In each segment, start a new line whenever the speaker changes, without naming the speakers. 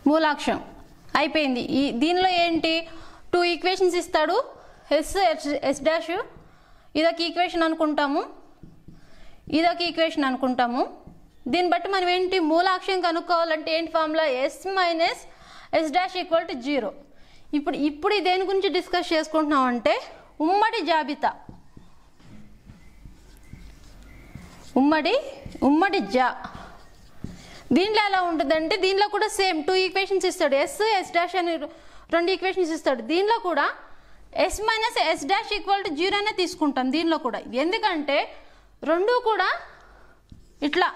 మూలాక్షం అయిపోయింది ఈ దీనిలో ఏంటి టూ ఈక్వేషన్స్ ఇస్తాడు ఎస్ ఎస్ డాష్ ఇదొక ఈక్వేషన్ అనుకుంటాము ఇదొక ఈక్వేషన్ అనుకుంటాము దీన్ని బట్టి మనం ఏంటి మూలాక్షం కనుక్కోవాలంటే ఏంటి formula S minus S dash equal to zero ఇప్పుడు ఇప్పుడు దేని గురించి డిస్కస్ చేసుకుంటున్నాం అంటే ఉమ్మడి జాబితా ఉమ్మడి ఉమ్మడి జా దీంట్లో ఎలా ఉంటుందంటే దీనిలో కూడా సేమ్ టూ ఈక్వేషన్స్ ఇస్తాడు ఎస్ ఎస్ డాష్ అని రెండు ఈక్వేషన్స్ ఇస్తాడు దీనిలో కూడా S minus S dash equal to జీరోనే తీసుకుంటాం దీనిలో కూడా ఎందుకంటే రెండు కూడా ఇట్లా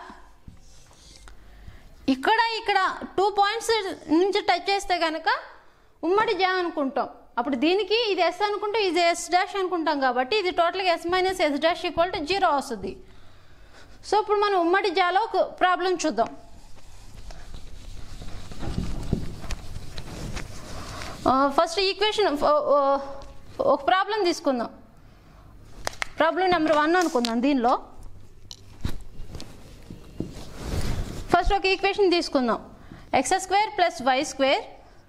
ఇక్కడ ఇక్కడ టూ పాయింట్స్ నుంచి టచ్ చేస్తే కనుక ఉమ్మడి జా అనుకుంటాం అప్పుడు దీనికి ఇది ఎస్ అనుకుంటే ఇది ఎస్ డాష్ అనుకుంటాం కాబట్టి ఇది టోటల్గా S minus S dash equal to zero వస్తుంది సో ఇప్పుడు మనం ఉమ్మడి జాలో ఒక ప్రాబ్లం చూద్దాం ఫస్ట్ ఈక్వేషన్ ఒక ప్రాబ్లం తీసుకుందాం ప్రాబ్లం నెంబర్ వన్ అనుకుందాం దీనిలో ఫస్ట్ ఒక ఈక్వేషన్ తీసుకుందాం X square plus Y square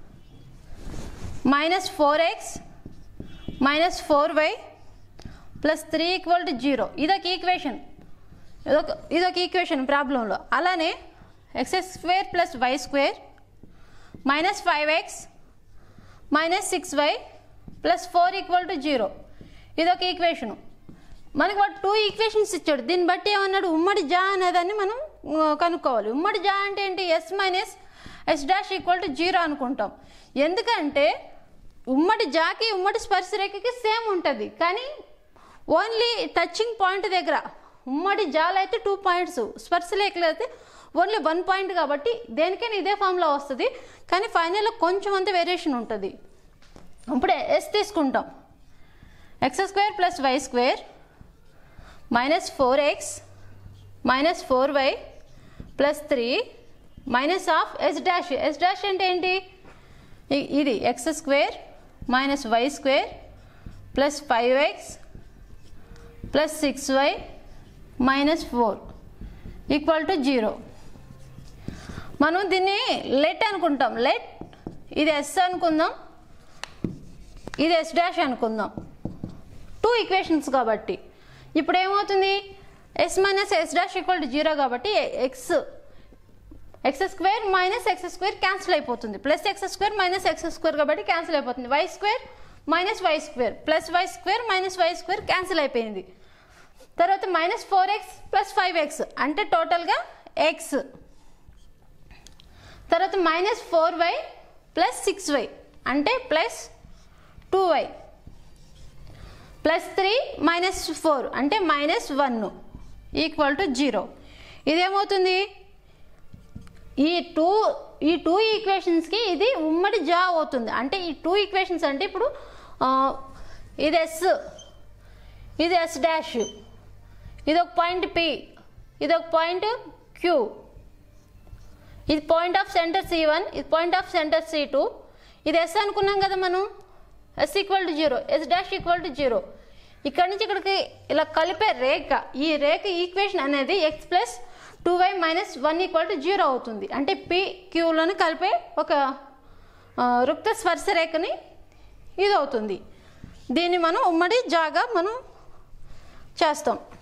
minus four X minus four Y plus three equal to zero ఇదొక ఈక్వేషన్ ఇదొక ఇదొక ఈక్వేషన్ ప్రాబ్లంలో అలానే X square plus Y square minus five X minus six Y plus four equal to zero ఇదొక equation మనకి వాడు two equations ఇచ్చాడు దీన్ని బట్టి ఏమన్నాడు ఉమ్మడి జా అనేదాన్ని మనం ఆ, కనుక్కోవాలి ఉమ్మడి జా అంటే ఏంటి S minus S dash equal to zero అనుకుంటాం ఎందుకంటే ఉమ్మడి జాకి ఉమ్మడి స్పర్శరేఖకి సేమ్ ఉంటుంది కానీ ఓన్లీ టచింగ్ పాయింట్ దగ్గర ఉమ్మడి జాలు అయితే టూ పాయింట్స్ స్పర్శరేఖలు అయితే ఓన్లీ వన్ పాయింట్ కాబట్టి దేనికైనా ఇదే ఫామ్లో వస్తుంది కానీ ఫైనల్లో కొంచెం అంత వేరియేషన్ ఉంటుంది ఇప్పుడు ఎస్ తీసుకుంటాం X square plus Y square minus four X minus four Y plus three minus of S dash S dash అంటే ఏంటి ఇ- ఇది X square minus Y square plus five X plus six Y minus four equal to zero మనం దీన్ని let అనుకుంటాం let ఇది S అనుకుందాం ఇది ఎస్ డాష్ అనుకుందాం టూ ఈక్వేషన్స్ కాబట్టి ఇప్పుడు ఏమవుతుంది S minus S dash equal to zero కాబట్టి X X square minus X square cancel అయిపోతుంది plus X square minus X square కాబట్టి క్యాన్సిల్ అయిపోతుంది Y square minus Y square plus Y square minus Y square cancel అయిపోయింది తర్వాత minus four X plus five X అంటే టోటల్గా X తర్వాత minus four Y plus six Y అంటే plus two Y plus three minus four అంటే minus one equal to zero ఇదేమవుతుంది ఈ two ఈ టూ ఈక్వేషన్స్కి ఇది ఉమ్మడి జా అవుతుంది అంటే ఈ టూ ఈక్వేషన్స్ అంటే ఇప్పుడు ఆ, ఇది ఎస్ ఇది ఎస్ డాష్ ఇది ఒక పాయింట్ పి ఇది ఒక పాయింట్ క్యూ ఇది point of centre C one ఇది point of centre C two ఇది ఎస్ అనుకున్నాం కదా మనం S equal to zero S dash equal to zero ఇక్కడ నుంచి ఇక్కడికి ఇలా కలిపే రేఖ ఈ రేఖ ఈక్వేషన్ అనేది X plus two Y minus one equal to zero అవుతుంది అంటే పి క్యూలను కలిపే ఒక ఆ, రుక్త స్పర్శ రేఖని ఇది అవుతుంది దీన్ని మనం ఉమ్మడి జాగా మనం చేస్తాం